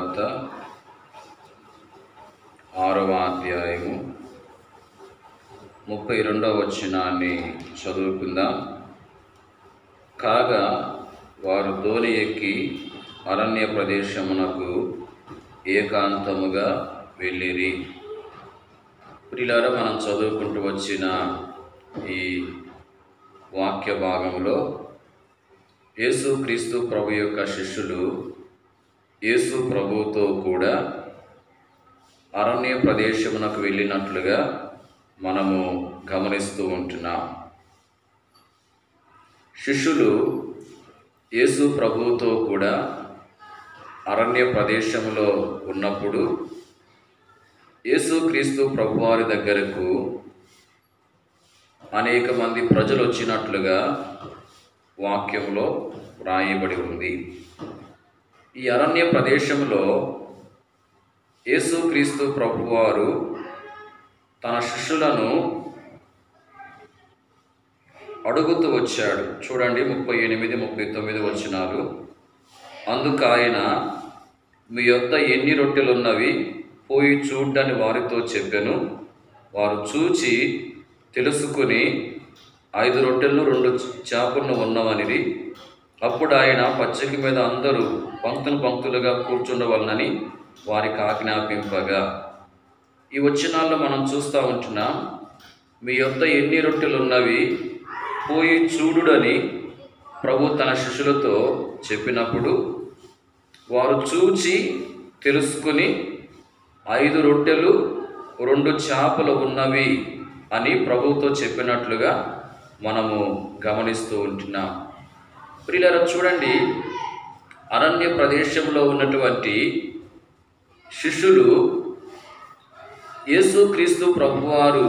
సువార్త ఆరవ అధ్యాయము ముప్పై రెండవ వచనాన్ని చదువుకుందాం కాగా వారు దోణి ఎక్కి అరణ్య ప్రదేశమునకు ఏకాంతముగా వెళ్ళిరి ప్రిలారా మనం చదువుకుంటూ వచ్చిన ఈ వాక్య భాగంలో యేసు క్రీస్తు ప్రభు యొక్క శిష్యులు యేసు ప్రభువుతో కూడా అరణ్య ప్రదేశమునకు వెళ్ళినట్లుగా మనము గమనిస్తూ ఉంటున్నాం శిష్యులు యేసు ప్రభువుతో కూడా అరణ్య ప్రదేశంలో ఉన్నప్పుడు యేసుక్రీస్తు ప్రభువారి దగ్గరకు అనేక మంది ప్రజలు వచ్చినట్లుగా వాక్యంలో వ్రాయబడి ఉంది ఈ అరణ్య ప్రదేశంలో యేసుక్రీస్తు ప్రభువారు తన శిష్యులను అడుగుతూ వచ్చాడు చూడండి ముప్పై ఎనిమిది ముప్పై తొమ్మిది వచ్చినారు అందుకు ఆయన మీ యొద్ద ఎన్ని రొట్టెలున్నవి పోయి చూడ్డని వారితో చెప్పాను వారు చూచి తెలుసుకుని ఐదు రొట్టెలను రెండు చేపలను ఉన్నవనిది అప్పుడు ఆయన పచ్చకి మీద అందరూ పంక్తులు పంక్తులుగా కూర్చుండవలనని వారికి ఆజ్ఞాపింపగా ఈ వచ్చినాల్లో మనం చూస్తూ ఉంటున్నాం మీ యొద్ద ఎన్ని రొట్టెలు ఉన్నవి పోయి చూడుడని ప్రభు తన శిష్యులతో చెప్పినప్పుడు వారు చూచి తెలుసుకుని ఐదు రొట్టెలు రెండు చేపలు ఉన్నవి అని ప్రభువుతో చెప్పినట్లుగా మనము గమనిస్తూ ఉంటున్నాం ప్రియులారా చూడండి అరణ్య ప్రదేశంలో ఉన్నటువంటి శిష్యులు యేసుక్రీస్తు ప్రభువారు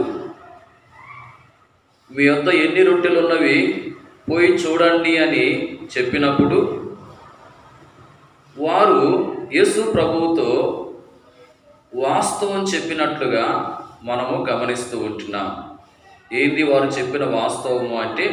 మీ యొద్ద ఎన్ని రొట్టెలు ఉన్నవి పోయి చూడండి అని చెప్పినప్పుడు వారు యేసు ప్రభువుతో వాస్తవం చెప్పినట్లుగా మనము గమనిస్తూ ఉంటున్నాం ఏంది వారు చెప్పిన వాస్తవము అంటే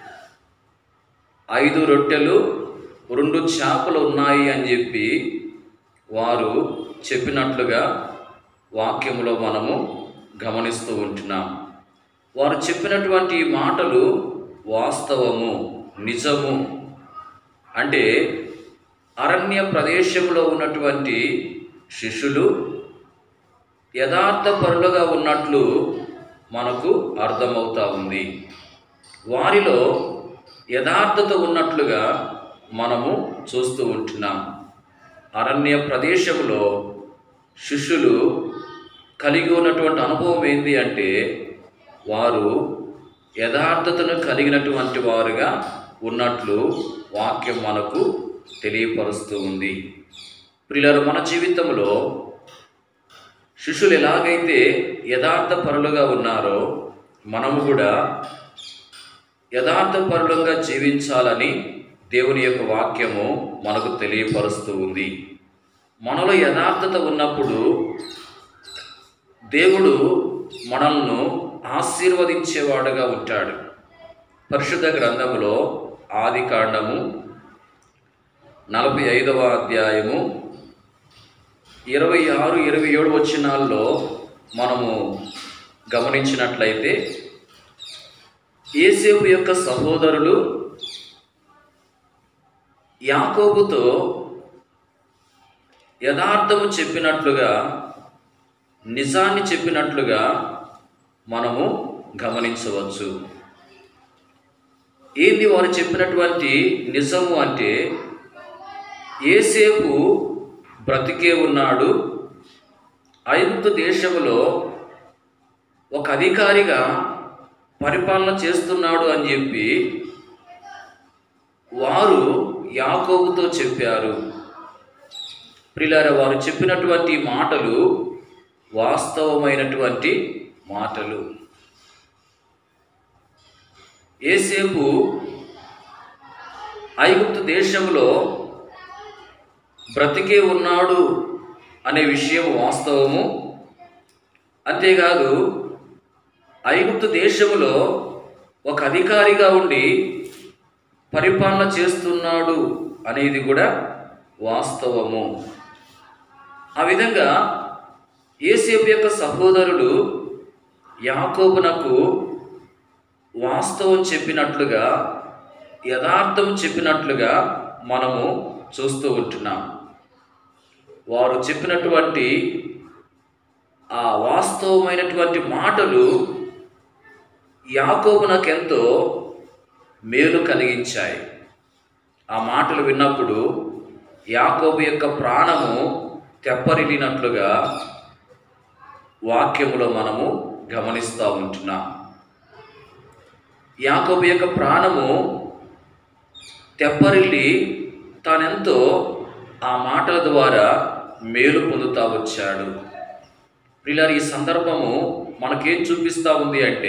ఐదు రొట్టెలు రెండు చేపలు ఉన్నాయి అని చెప్పి వారు చెప్పినట్లుగా వాక్యములో మనము గమనిస్తూ ఉంటున్నాం వారు చెప్పినటువంటి ఈ మాటలు వాస్తవము నిజము అంటే అరణ్య ప్రదేశంలో ఉన్నటువంటి శిష్యులు యథార్థపరులుగా ఉన్నట్లు మనకు అర్థమవుతా ఉంది వారిలో యథార్థత ఉన్నట్లుగా మనము చూస్తూ ఉంటున్నాం అరణ్య ప్రదేశంలో శిష్యులు కలిగి ఉన్నటువంటి అనుభవం ఏంటి అంటే వారు యథార్థతను కలిగినటువంటి వారుగా ఉన్నట్లు వాక్యం మనకు తెలియపరుస్తూ ఉంది ప్రియులారు మన జీవితంలో శిష్యులు ఎలాగైతే యథార్థ పరులుగా ఉన్నారో మనము కూడా యథార్థపరులంగా జీవించాలని దేవుని యొక్క వాక్యము మనకు తెలియపరుస్తూ ఉంది మనలో యథార్థత ఉన్నప్పుడు దేవుడు మనల్ని ఆశీర్వదించేవాడుగా ఉంటాడు పరిశుద్ధ గ్రంథములో ఆది కాండము నలభై ఐదవ అధ్యాయము ఇరవై ఆరు ఇరవై ఏడు వచ్చినాల్లో మనము గమనించినట్లయితే ఏసేపు యొక్క సహోదరులు యాకోబుతో యథార్థము చెప్పినట్లుగా నిజాన్ని చెప్పినట్లుగా మనము గమనించవచ్చు ఏంది వారు చెప్పినటువంటి నిజము అంటే ఏసేపు బ్రతికే ఉన్నాడు ఐగుప్తు దేశంలో ఒక అధికారిగా పరిపాలన చేస్తున్నాడు అని చెప్పి వారు యాకోబుతో చెప్పారు ప్రిలార వారు చెప్పినటువంటి మాటలు వాస్తవమైనటువంటి మాటలు ఏసేపు ఐగుప్తు దేశంలో బ్రతికే ఉన్నాడు అనే విషయం వాస్తవము అంతేకాదు ఐగుప్తు దేశములో ఒక అధికారిగా ఉండి పరిపాలన చేస్తున్నాడు అనేది కూడా వాస్తవము ఆ విధంగా ఏసేపు యొక్క సహోదరులు యాకోబునకు వాస్తవం చెప్పినట్లుగా యథార్థం చెప్పినట్లుగా మనము చూస్తూ ఉంటున్నాం వారు చెప్పినటువంటి ఆ వాస్తవమైనటువంటి మాటలు యాకోబునకెంతో మేలు కలిగించాయి ఆ మాటలు విన్నప్పుడు యాకోబు యొక్క ప్రాణము తెప్పరిల్లినట్లుగా వాక్యములో మనము గమనిస్తూ ఉంటున్నాం యాకోబు యొక్క ప్రాణము తెప్పరిల్లి తానెంతో ఆ మాటల ద్వారా మేలు పొందుతా వచ్చాడు ఇలా ఈ సందర్భము మనకేం చూపిస్తూ ఉంది అంటే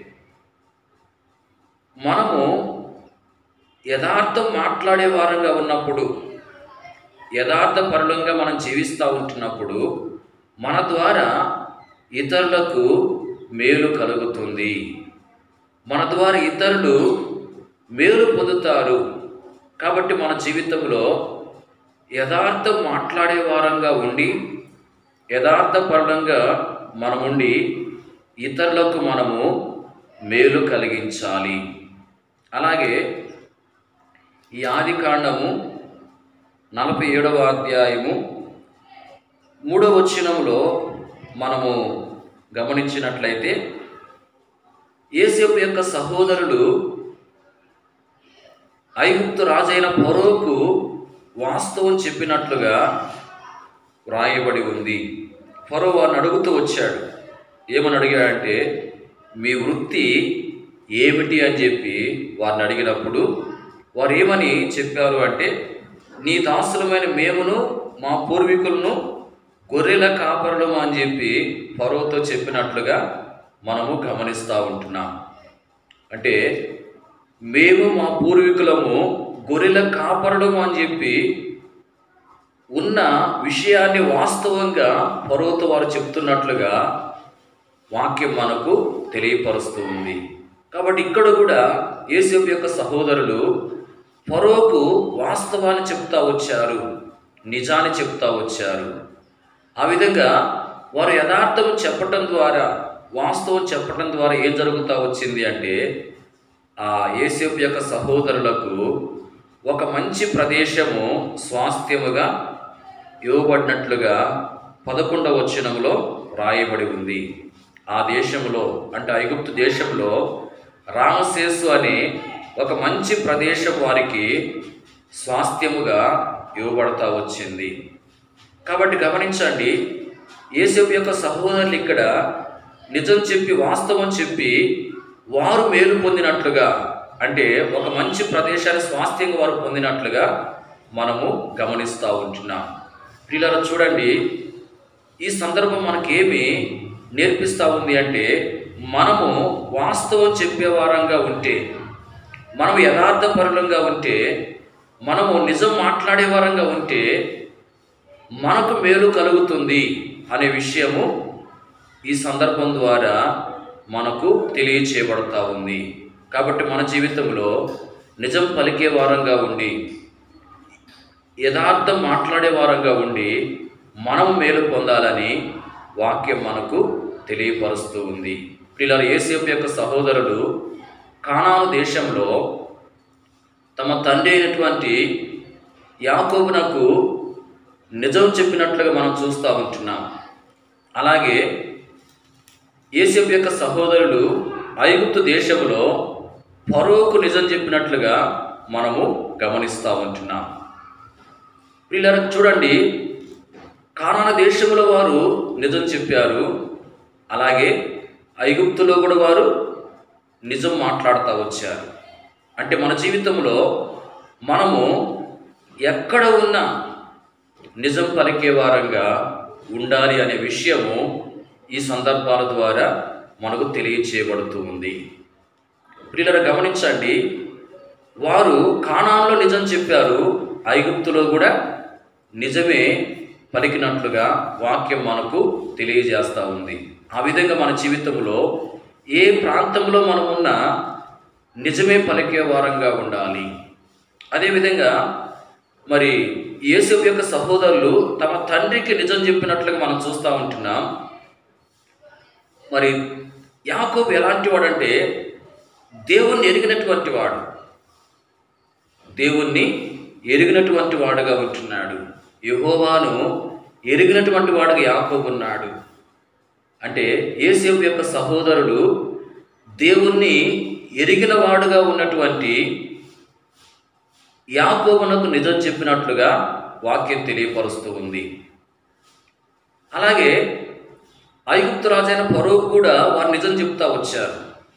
మనము యథార్థం మాట్లాడే వారంగా ఉన్నప్పుడు యథార్థ పరులంగా మనం జీవిస్తూ ఉంటున్నప్పుడు మన ద్వారా ఇతరులకు మేలు కలుగుతుంది మన ద్వారా ఇతరులు మేలు పొందుతారు కాబట్టి మన జీవితంలో యథార్థం మాట్లాడే వారంగా ఉండి యథార్థపరంగా మనముండి ఇతరులకు మనము మేలు కలిగించాలి అలాగే ఈ ఆది కాండము నలభై ఏడవ అధ్యాయము మూడవ వచనములో మనము గమనించినట్లయితే ఏసేపు యొక్క సహోదరుడు ఐగుప్తు రాజైన ఫరోకు వాస్తవం చెప్పినట్లుగా వ్రాయబడి ఉంది ఫరో వారిని అడుగుతూ వచ్చాడు ఏమని అడిగాడంటే మీ వృత్తి ఏమిటి అని చెప్పి వారిని అడిగినప్పుడు వారు ఏమని చెప్పారు అంటే నీ దాసులమైన మేమును మా పూర్వీకులను గొర్రెల కాపరులము అని చెప్పి ఫరోతో చెప్పినట్లుగా మనము గమనిస్తూ ఉంటున్నాం అంటే మేము మా పూర్వీకులము గొర్రెల కాపరడము అని చెప్పి ఉన్న విషయాన్ని వాస్తవంగా పర్వత వారు చెప్తున్నట్లుగా వాక్యం మనకు తెలియపరుస్తూ ఉంది కాబట్టి ఇక్కడ కూడా యేసేపు యొక్క సహోదరులు ఫరోకు వాస్తవాన్ని చెప్తా వచ్చారు నిజాన్ని చెప్తా వచ్చారు ఆ విధంగా వారు యథార్థం చెప్పటం ద్వారా వాస్తవం చెప్పటం ద్వారా ఏం జరుగుతూ వచ్చింది అంటే ఆ యేసేపు యొక్క సహోదరులకు ఒక మంచి ప్రదేశము స్వాస్థ్యముగా ఇవ్వబడినట్లుగా పదకొండవ వచనంలో రాయబడి ఉంది ఆ దేశంలో అంటే ఐగుప్తు దేశంలో రామశేసు అనే ఒక మంచి ప్రదేశం వారికి స్వాస్థ్యముగా ఇవ్వబడతా వచ్చింది కాబట్టి గమనించండి యేసేపు యొక్క సహోదరులు ఇక్కడ నిజం చెప్పి వాస్తవం చెప్పి వారు మేలు పొందినట్లుగా అంటే ఒక మంచి ప్రదేశాన్ని స్వాస్థ్యంగా వారు పొందినట్లుగా మనము గమనిస్తూ ఉంటున్నాం పిల్లలు చూడండి ఈ సందర్భం మనకేమి నేర్పిస్తూ ఉంది అంటే మనము వాస్తవం చెప్పే వారంగా ఉంటే మనం యథార్థపరులంగా ఉంటే మనము నిజం మాట్లాడే వారంగా ఉంటే మనకు మేలు కలుగుతుంది అనే విషయము ఈ సందర్భం ద్వారా మనకు తెలియచేయబడతా ఉంది కాబట్టి మన జీవితంలో నిజం పలికే వారంగా ఉండి యథార్థం మాట్లాడే వారంగా ఉండి మనం మేలు పొందాలని వాక్యం మనకు తెలియపరుస్తూ ఉంది పిల్లలు ఏసేపు యొక్క సహోదరుడు కానాను దేశంలో తమ తండ్రి అయినటువంటి యాకోబునకు నిజం చెప్పినట్లుగా మనం చూస్తూ ఉంటున్నాం అలాగే ఏసేపు యొక్క సహోదరులు ఐగుప్తు దేశంలో ఫరోకు నిజం చెప్పినట్లుగా మనము గమనిస్తూ ఉంటున్నాం వీళ్ళ చూడండి కానాన దేశంలో వారు నిజం చెప్పారు అలాగే ఐగుప్తులో కూడా వారు నిజం మాట్లాడుతూ వచ్చారు అంటే మన జీవితంలో మనము ఎక్కడ ఉన్నా నిజం పలికే వారంగా ఉండాలి అనే విషయము ఈ సందర్భాల ద్వారా మనకు తెలియచేయబడుతూ ఉంది పిల్లలు గమనించండి వారు కానాన్లో నిజం చెప్పారు ఐగుప్తులో కూడా నిజమే పలికినట్లుగా వాక్యం మనకు తెలియజేస్తూ ఉంది ఆ విధంగా మన జీవితంలో ఏ ప్రాంతంలో మనం ఉన్నా నిజమే పలికే వారంగా ఉండాలి అదేవిధంగా మరి యేసేపు యొక్క సహోదరులు తమ తండ్రికి నిజం చెప్పినట్లుగా మనం చూస్తూ ఉంటున్నాం మరి యాకోబు ఎలాంటి వాడంటే దేవుణ్ణి ఎరిగినటువంటి వాడు దేవుణ్ణి ఎరిగినటువంటి వాడుగా ఉంటున్నాడు యెహోవాను ఎరిగినటువంటి వాడుగా యాకోబు ఉన్నాడు అంటే యేసేపు యొక్క సహోదరుడు దేవుణ్ణి ఎరిగిన వాడుగా ఉన్నటువంటి యాకోబునకు నిజం చెప్పినట్లుగా వాక్యం తెలియపరుస్తూ ఉంది అలాగే ఐగుప్తు రాజైన ఫరో కూడా వారు నిజం చెప్తా వచ్చారు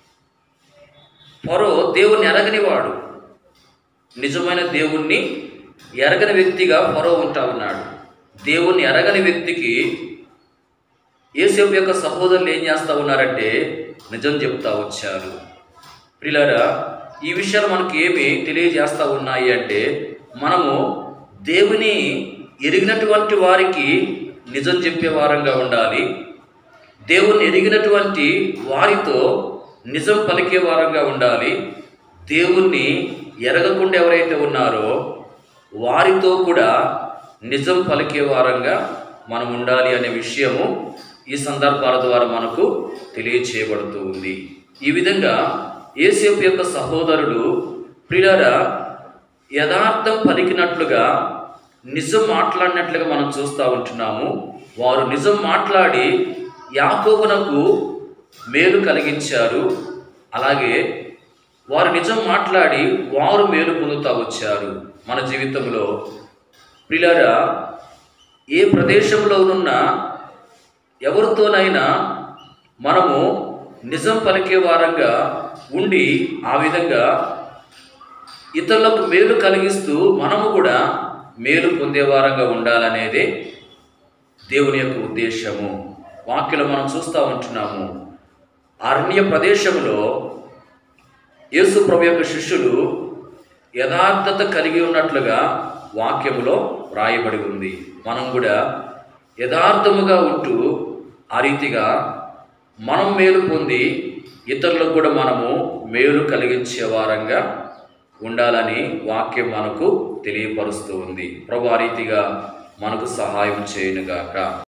ఫరో దేవుణ్ణి ఎరగనివాడు నిజమైన దేవుణ్ణి ఎరగని వ్యక్తిగా ఫరో ఉంటా ఉన్నాడు దేవుణ్ణి ఎరగని వ్యక్తికి యేసేపు యొక్క సహోదరులు ఏం చేస్తూ ఉన్నారంటే నిజం చెప్తా వచ్చారు ప్రిలారా ఈ విషయాలు మనకి ఏమి తెలియజేస్తూ ఉన్నాయి అంటే మనము దేవుని ఎరిగినటువంటి వారికి నిజం చెప్పే వారంగా ఉండాలి దేవుణ్ణి ఎరిగినటువంటి వారితో నిజం పలికే వారంగా ఉండాలి దేవుణ్ణి ఎరగకుండా ఎవరైతే ఉన్నారో వారితో కూడా నిజం పలికే వారంగా మనం ఉండాలి అనే విషయము ఈ సందర్భాల ద్వారా మనకు తెలియచేయబడుతూ ఉంది ఈ విధంగా ఏసేపు యొక్క సహోదరుడు ప్రియులారా యథార్థం పలికినట్లుగా నిజం మాట్లాడినట్లుగా మనం చూస్తూ ఉంటున్నాము వారు నిజం మాట్లాడి యాకోబునకు మేలు కలిగించారు అలాగే వారు నిజం మాట్లాడి వారు మేలు పొందుతూ వచ్చారు మన జీవితంలో ప్రిలారా ఏ ప్రదేశంలోనున్నా ఎవరితోనైనా మనము నిజం పలికే వారంగా ఉండి ఆ విధంగా ఇతరులకు మేలు కలిగిస్తూ మనము కూడా మేలు పొందేవారంగా ఉండాలనేదే దేవుని యొక్క ఉద్దేశము వాక్యలో మనం చూస్తూ ఉంటున్నాము అరణ్య ప్రదేశంలో యేసు ప్రభు యొక్క శిష్యులు యథార్థత కలిగి ఉన్నట్లుగా వాక్యములో వ్రాయబడి ఉంది మనం కూడా యథార్థముగా ఉంటూ ఆ రీతిగా మనం మేలు పొంది ఇతరులకు కూడా మనము మేలు కలిగించే వారంగా ఉండాలని వాక్యం మనకు తెలియపరుస్తూ ఉంది ప్రభు ఆ రీతిగా మనకు సహాయం చేయనుగాక